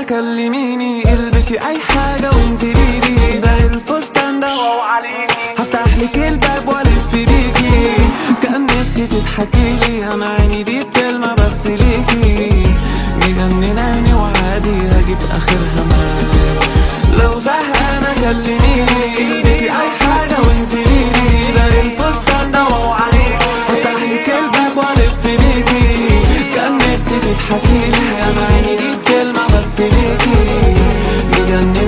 كلميني البسي اي حاجة وانزلي لي ده الفستان ده واو عليكي هفتح لك الباب والف بيكي كان نفسي تضحكي لي انا عيني دي بكلمة بس ليكي مجنناني وعادي هجيب اخرها معاك لو زهقانة كلميني البسي اي حاجة وانزلي لي ده الفستان ده واو عليكي هفتح لك الباب والف بيكي كان نفسي تضحكي لي انا عيني دي بكلمة بس ليكي مجنناني